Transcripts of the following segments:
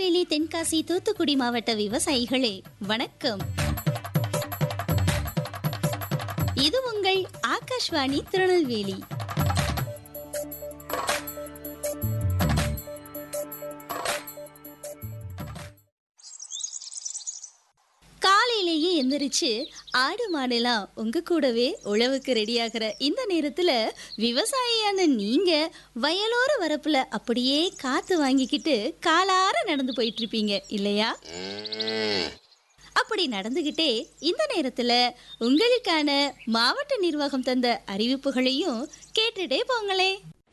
திருநெல்வேலி தென்காசி தூத்துக்குடி மாவட்ட விவசாயிகளே வணக்கம் இது உங்கள் ஆகாஷ்வாணி திருநெல்வேலி காலையிலேயே எந்திரிச்சு ஆடு மாடெல்லாம் உங்க கூடவே உழவுக்கு ரெடியாகிற இந்த நேரத்துல விவசாயியான நீங்க வயலோர வரப்புல அப்படியே காத்து வாங்கிக்கிட்டு காலார நடந்து போயிட்டு இருப்பீங்க இல்லையா அப்படி நடந்துகிட்டே இந்த நேரத்துல உங்களுக்கான மாவட்ட நிர்வாகம் தந்த அறிவிப்புகளையும் கேட்டுட்டே போங்களே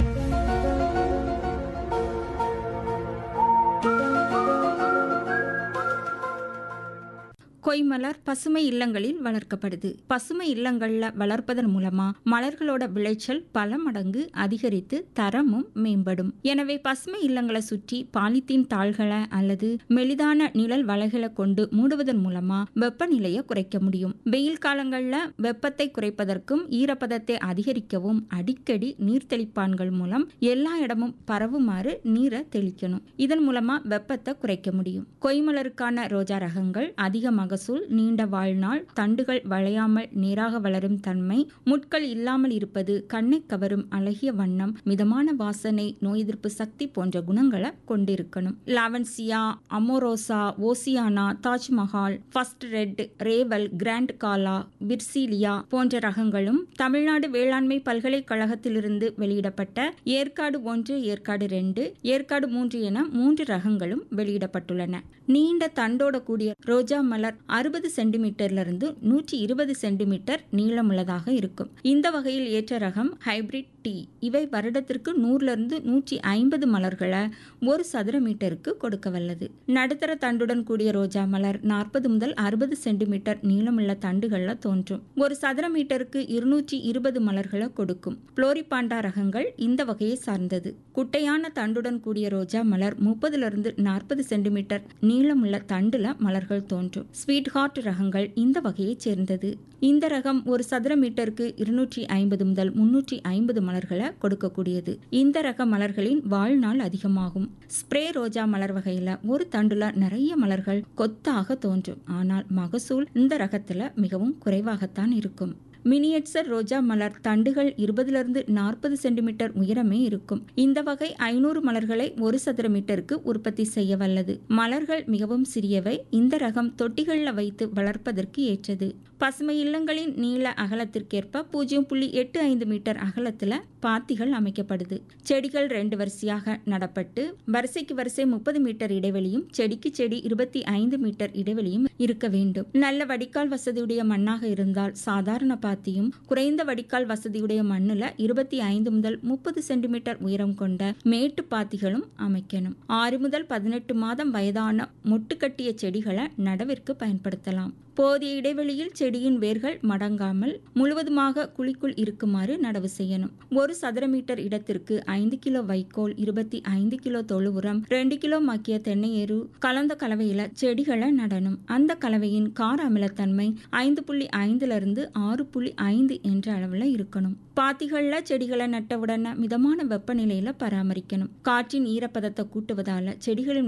கொய்மலர் பசுமை இல்லங்களில் வளர்க்கப்படுது பசுமை இல்லங்கள்ல வளர்ப்பதன் மூலமா மலர்களோட விளைச்சல் பல மடங்கு அதிகரித்து தரமும் மேம்படும் எனவே பசுமை இல்லங்களை சுற்றி பாலித்தீன் தாள்களை அல்லது மெலிதான நிழல் வலைகளை கொண்டு மூடுவதன் மூலமா வெப்பநிலையை குறைக்க முடியும் வெயில் காலங்கள்ல வெப்பத்தை குறைப்பதற்கும் ஈரப்பதத்தை அதிகரிக்கவும் அடிக்கடி நீர் தெளிப்பான்கள் மூலம் எல்லா இடமும் பரவுமாறு நீரை தெளிக்கணும் இதன் மூலமா வெப்பத்தை குறைக்க முடியும் கொய்மலருக்கான ரோஜா ரகங்கள் அதிக மகசூல் நீண்ட வாழ்நாள் தண்டுகள் வளையாமல் நேராக வளரும் தன்மை முட்கள் இல்லாமல் இருப்பது கண்ணை கவரும் அழகிய வண்ணம் மிதமான வாசனை நோய் எதிர்ப்பு சக்தி போன்ற குணங்களை கொண்டிருக்கணும் Lavancia Amorosa Oceana Taj Mahal first red Revel grand gala Virsilia போன்ற ரகங்களும் தமிழ்நாடு வேளாண்மை பல்கலைக்கழகத்திலிருந்து வெளியிடப்பட்ட ஏற்காடு ஒன்று ஏற்காடு ரெண்டு ஏற்காடு மூன்று என மூன்று ரகங்களும் வெளியிடப்பட்டுள்ளன நீண்ட தண்டோட கூடிய ரோஜா மலர் அறுபது சென்டிமீட்டர்ல இருந்து நூற்றி இருபது சென்டிமீட்டர் நீளமுள்ளதாக இருக்கும் இந்த வகையில் ஏற்ற ரகம் ஹைபிரிட் டி இவை வருடத்திற்கு நூறுல இருந்து நூற்றி ஐம்பது மலர்களை ஒரு சதுர மீட்டருக்கு கொடுக்க வல்லது நடுத்தர தண்டுடன் கூடிய ரோஜா மலர் நாற்பது முதல் அறுபது சென்டிமீட்டர் நீளமுள்ள தண்டுகள்ல தோன்றும் ஒரு சதுர மீட்டருக்கு இருநூற்றி இருபது மலர்களை கொடுக்கும் புளோரிபாண்டா ரகங்கள் இந்த வகையை சார்ந்தது குட்டையான தண்டுடன் கூடிய ரோஜா மலர் முப்பதுல இருந்து நாற்பது சென்டிமீட்டர் நீளமுள்ள தண்டுல மலர்கள் தோன்றும் ஸ்வீட் ஹார்ட் ரகங்கள் இந்த வகையைச் சேர்ந்தது இந்த ரகம் ஒரு சதுர மீட்டருக்கு இருநூற்றி ஐம்பது முதல் முன்னூற்றி ஐம்பது மலர்களை கொடுக்கக்கூடியது இந்த ரக மலர்களின் வாழ்நாள் அதிகமாகும் ஸ்ப்ரே ரோஜா மலர் வகையில ஒரு தண்டுல நிறைய மலர்கள் கொத்தாக தோன்றும் ஆனால் மகசூல் இந்த ரகத்துல மிகவும் குறைவாகத்தான் இருக்கும் மினியேச்சர் ரோஜா மலர் தண்டுகள் இருபதிலிருந்து நாற்பது சென்டிமீட்டர் உயரமே இருக்கும் இந்த வகை ஐநூறு மலர்களை ஒரு சதுர மீட்டருக்கு உற்பத்தி செய்ய வல்லது மலர்கள் மிகவும் சிறியவை இந்த ரகம் தொட்டிகளில் வைத்து வளர்ப்பதற்கு ஏற்றது பசுமை இல்லங்களின் நீள அகலத்திற்கேற்ப பூஜ்ஜியம் புள்ளி எட்டு ஐந்து மீட்டர் அகலத்துல பாத்திகள் அமைக்கப்படுது செடிகள் ரெண்டு வரிசையாக நடப்பட்டு வரிசைக்கு வரிசை முப்பது மீட்டர் இடைவெளியும் செடிக்கு செடி இருபத்தி ஐந்து மீட்டர் இடைவெளியும் இருக்க வேண்டும் நல்ல வடிகால் வசதியுடைய மண்ணாக இருந்தால் சாதாரண பாத்தியும் குறைந்த வடிகால் வசதியுடைய மண்ணுல இருபத்தி ஐந்து முதல் முப்பது சென்டிமீட்டர் உயரம் கொண்ட மேட்டு பாத்திகளும் அமைக்கணும் ஆறு முதல் பதினெட்டு மாதம் வயதான மொட்டுக்கட்டிய செடிகளை நடவிற்கு பயன்படுத்தலாம் போதிய இடைவெளியில் செடியின் வேர்கள் மடங்காமல் முழுவதுமாக குழிக்குள் இருக்குமாறு நடவு செய்யணும் ஒரு சதுர மீட்டர் இடத்திற்கு ஐந்து கிலோ வைக்கோல் இருபத்தி ஐந்து கிலோ தொழு உரம் ரெண்டு கிலோ மக்கிய தென்னை எரு கலந்த கலவையில செடிகளை நடணும் அந்த கலவையின் கார அமிலத்தன்மை ஐந்து புள்ளி ஐந்துல இருந்து ஆறு புள்ளி ஐந்து என்ற அளவுல இருக்கணும் பாத்திகள்ல செடிகளை நட்டவுடனே மிதமான வெப்பநிலையில பராமரிக்கணும் காற்றின் ஈரப்பதத்தை கூட்டுவதால செடிகளின்